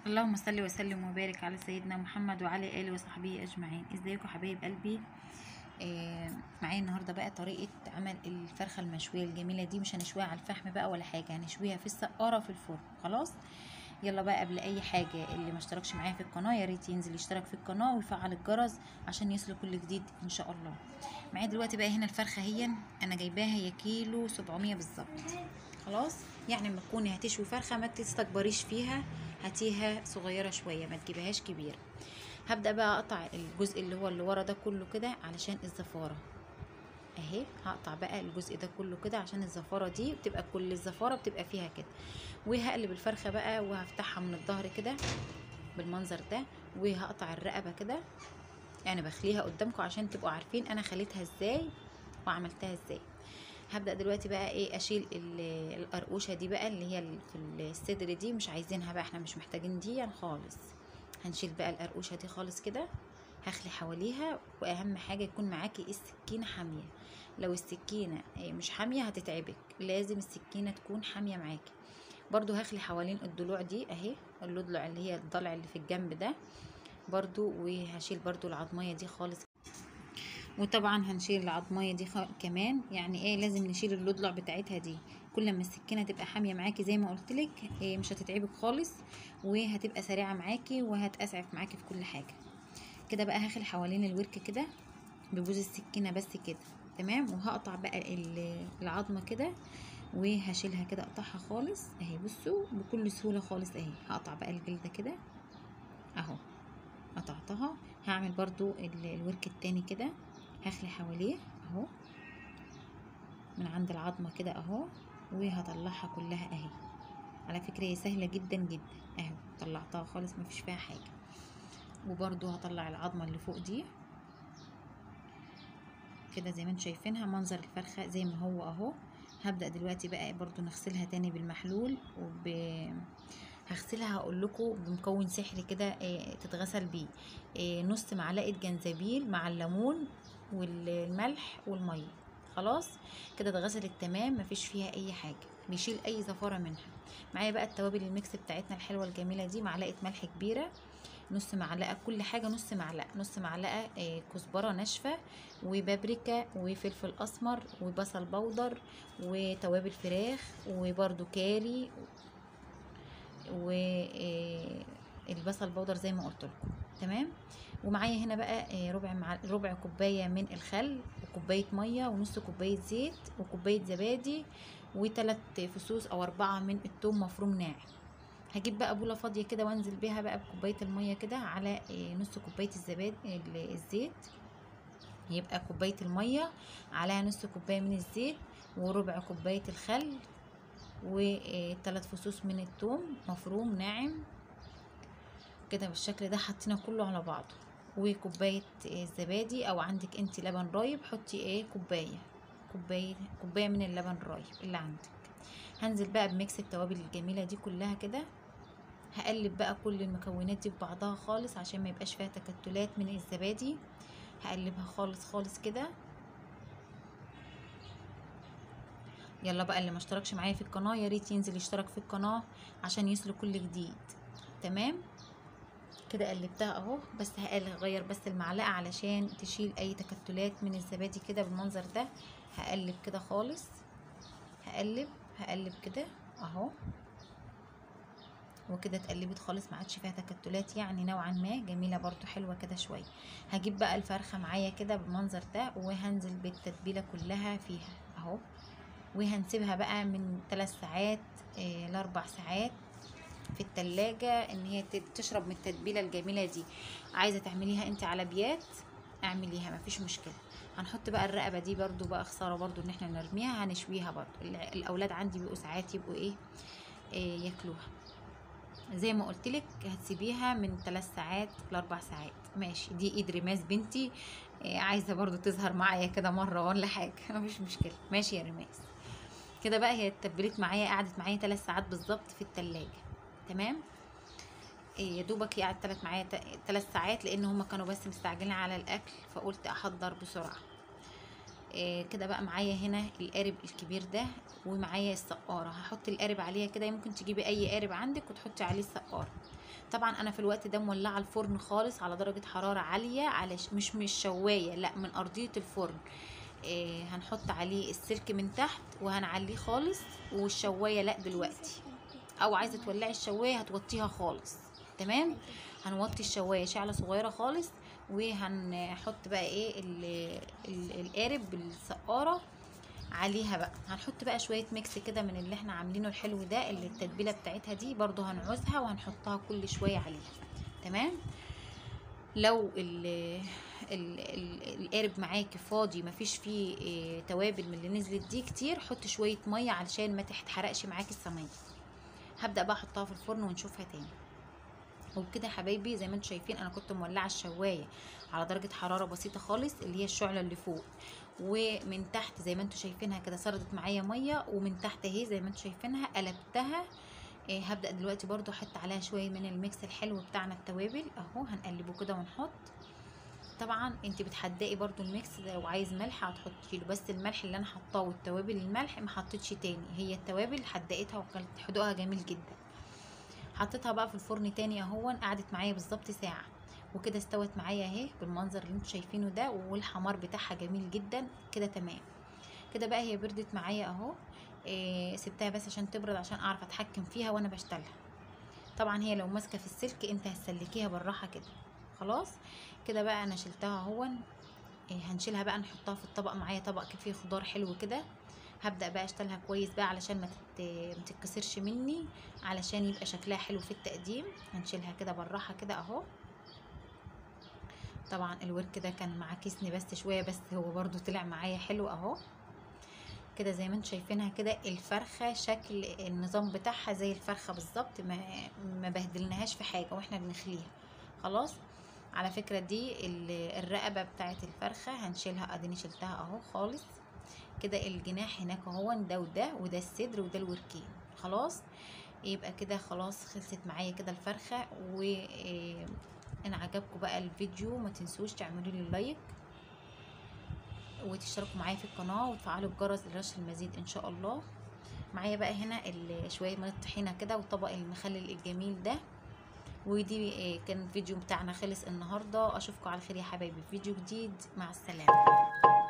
اللهم صل وسلم وبارك على سيدنا محمد وعلى اله وصحبه اجمعين ازيكم حبايب قلبي آه معايا النهارده بقى طريقه عمل الفرخه المشويه الجميله دي مش هنشويها على الفحم بقى ولا حاجه هنشويها في السقاره في الفرن خلاص يلا بقى قبل اي حاجه اللي ما اشتركش معايا في القناه يا ريت ينزل يشترك في القناه ويفعل الجرس عشان يصل كل جديد ان شاء الله معايا دلوقتي بقى هنا الفرخه هي انا جايباها هي كيلو 700 بالظبط خلاص يعني لما تكوني هتشوي فرخه ما تستكبريش فيها هاتيها صغيره شويه ما تجيبهاش كبيره هبدا بقى اقطع الجزء اللي هو اللي ورا ده كله كده علشان الزفاره اهي هقطع بقى الجزء ده كله كده عشان الزفاره دي بتبقى كل الزفاره بتبقى فيها كده وهقلب الفرخه بقى وهفتحها من الظهر كده بالمنظر ده وهقطع الرقبه كده يعني بخليها قدامكم عشان تبقوا عارفين انا خليتها ازاي وعملتها ازاي هبدا دلوقتي بقى ايه اشيل القرقوشه دي بقى اللي هي في الصدر دي مش عايزينها بقى احنا مش محتاجين دي يعني خالص هنشيل بقى القرقوشه دي خالص كده هخلي حواليها واهم حاجه يكون معاكي السكينه حاميه لو السكينه مش حاميه هتتعبك لازم السكينه تكون حاميه معاكي برضو هخلي حوالين الضلوع دي اهي الضلع اللي هي الضلع اللي في الجنب ده برضو وهشيل برضو العظميه دي خالص وطبعا هنشيل العظميه دي كمان يعني ايه لازم نشيل اللضلع بتاعتها دي كل ما السكينه تبقى حاميه معاكي زي ما قلت لك إيه مش هتتعبك خالص وهتبقى سريعه معاكي وهتاسعف معاكي في كل حاجه كده بقى هخلي حوالين الورك كده ببوز السكينه بس كده تمام وهقطع بقى العظمه كده وهشيلها كده اقطعها خالص اهي بصوا بكل سهوله خالص اهي هقطع بقى الجلده كده اهو قطعتها هعمل برضو الورك التاني كده هخلي حواليه اهو من عند العظمه كده اهو وهطلعها كلها اهي على فكره هي سهله جدا جدا اهو طلعتها خالص مفيش فيها حاجه وبرضو هطلع العظمه اللي فوق دي كده زي ما انتم شايفينها منظر الفرخه زي ما هو اهو هبدا دلوقتي بقى برضو نغسلها تاني بالمحلول وب هغسلها هقول لكم بمكون سحري كده إيه تتغسل بيه إيه نص معلقه جنزبيل مع الليمون والملح والميه خلاص كده اتغسلت تمام مفيش فيها اي حاجه بيشيل اي زفاره منها معايا بقى التوابل الميكس بتاعتنا الحلوه الجميله دي معلقه ملح كبيره نص معلقه كل حاجه نص معلقه نص معلقه إيه كزبره ناشفه وبابريكا وفلفل اسمر وبصل بودر وتوابل فراخ وبرده كاري والبصل بودر زي ما قلت لكم تمام ومعايا هنا بقى ربع مع ربع كوبايه من الخل وكوبايه ميه ونص كوبايه زيت وكوبايه زبادي وثلاث فصوص او اربعه من الثوم مفروم ناعم هجيب بقى بوله فاضيه كده وانزل بيها بقى بكوبايه الميه كده على نص كوبايه الزبادي الزيت يبقى كوبايه الميه عليها نص كوبايه من الزيت وربع كوبايه الخل وثلاث فصوص من الثوم مفروم ناعم كده بالشكل ده حطينا كله على بعضه وكوبايه الزبادي او عندك انت لبن رايب حطي ايه كوبايه كوبايه كوبايه من اللبن الرايب اللي عندك هنزل بقى بميكس التوابل الجميله دي كلها كده هقلب بقى كل المكونات دي ببعضها خالص عشان ما يبقاش فيها تكتلات من الزبادي هقلبها خالص خالص كده يلا بقى اللي ما اشتركش معايا في القناه يا ريت ينزل يشترك في القناه عشان يوصله كل جديد تمام كده قلبتها اهو بس هغير بس المعلقه علشان تشيل اي تكتلات من الزبادي كده بالمنظر ده هقلب كده خالص هقلب هقلب كده اهو وكده اتقلبت خالص ما عادش فيها تكتلات يعني نوعا ما جميله برضو حلوه كده شويه هجيب بقى الفرخه معايا كده بالمنظر ده وهنزل بالتتبيله كلها فيها اهو وهنسيبها بقى من 3 ساعات إيه لاربع ساعات في التلاجة ان هي تشرب من التتبيلة الجميلة دي عايزة تعمليها انت على بيات اعمليها مفيش مشكلة هنحط بقى الرقبة دي برضو بقى خسارة برضو ان احنا نرميها هنشويها برضو الاولاد عندي بيبقوا ساعات يبقوا ايه, إيه ياكلوها زي ما قلت لك هتسيبيها من 3 ساعات لاربع ساعات ماشي دي ايد رماس بنتي إيه عايزه برضو تظهر معايا كده مره ولا حاجه مفيش مشكله ماشي يا رماس كده بقى هي اتبلت معايا قعدت معايا 3 ساعات بالظبط في التلاجة تمام إيه يا دوبك هي قعدت تلات معايا 3 ساعات لان هما كانوا بس مستعجلين على الاكل فقلت احضر بسرعه إيه كده بقى معايا هنا القارب الكبير ده ومعايا السقاره هحط القارب عليها كده ممكن تجيبي اي قارب عندك وتحطي عليه السقاره طبعا انا في الوقت ده مولعه الفرن خالص على درجه حراره عاليه على ش... مش مش شوايه لا من ارضيه الفرن إيه هنحط عليه السلك من تحت وهنعليه خالص والشوايه لا دلوقتي او عايزه تولعي الشوايه هتوطيها خالص تمام هنوطي الشوايه شعله صغيره خالص وهنحط بقى ايه ال- ال- القارب بالسقاره عليها بقى هنحط بقى شويه ميكس كده من اللي احنا عاملينه الحلو ده اللي التتبيله بتاعتها دي برضو هنعوزها وهنحطها كل شويه عليها تمام لو ال ال- ال- القارب معاكي فاضي مفيش فيه إيه توابل من اللي نزلت دي كتير حط شويه ميه علشان ما تتحرقش معاكي الصينيه هبدا بقى احطها في الفرن ونشوفها تاني وبكده يا حبايبي زي ما انتم شايفين انا كنت مولعه الشوايه على درجه حراره بسيطه خالص اللي هي الشعله اللي فوق ومن تحت زي ما انتم شايفينها كده سردت معايا ميه ومن تحت اهي زي ما انتم شايفينها قلبتها إيه هبدا دلوقتي برضو احط عليها شويه من الميكس الحلو بتاعنا التوابل اهو هنقلبه كده ونحط طبعا انت بتحدقي برضو الميكس ده لو عايز ملح هتحطي له بس الملح اللي انا حطاه والتوابل الملح ما حطيتش تاني هي التوابل حدقتها وكانت حدوقها جميل جدا حطيتها بقى في الفرن تاني اهو قعدت معايا بالظبط ساعه وكده استوت معايا اهي بالمنظر اللي انتوا شايفينه ده والحمار بتاعها جميل جدا كده تمام كده بقى هي بردت معايا اهو إيه سبتها بس عشان تبرد عشان اعرف اتحكم فيها وانا بشتغلها طبعا هي لو ماسكه في السلك انت هتسلكيها بالراحه كده خلاص كده بقى انا شلتها اهو إيه هنشيلها بقى نحطها في الطبق معايا طبق فيه خضار حلو كده هبدا بقى اشتغلها كويس بقى علشان ما تت... ما تتكسرش مني علشان يبقى شكلها حلو في التقديم هنشيلها كده بالراحه كده اهو طبعا الورك ده كان معاكسني بس شويه بس هو برضو طلع معايا حلو اهو كده زي ما انتم شايفينها كده الفرخه شكل النظام بتاعها زي الفرخه بالظبط ما ما بهدلناهاش في حاجه واحنا بنخليها خلاص على فكره دي ال- الرقبه بتاعت الفرخه هنشيلها اديني شلتها اهو خالص كده الجناح هناك اهو ده وده وده الصدر وده الوركين خلاص يبقى كده خلاص خلصت معايا كده الفرخه و إيه، ان عجبكم بقى الفيديو ما تنسوش تعملوا لي لايك وتشتركوا معايا في القناه وتفعلوا الجرس لرش المزيد ان شاء الله معايا بقى هنا ال- شويه من الطحينه كده وطبق المخلل الجميل ده ودي إيه، كان الفيديو بتاعنا خلص النهارده اشوفكم على خير يا حبايبي في فيديو جديد مع السلامه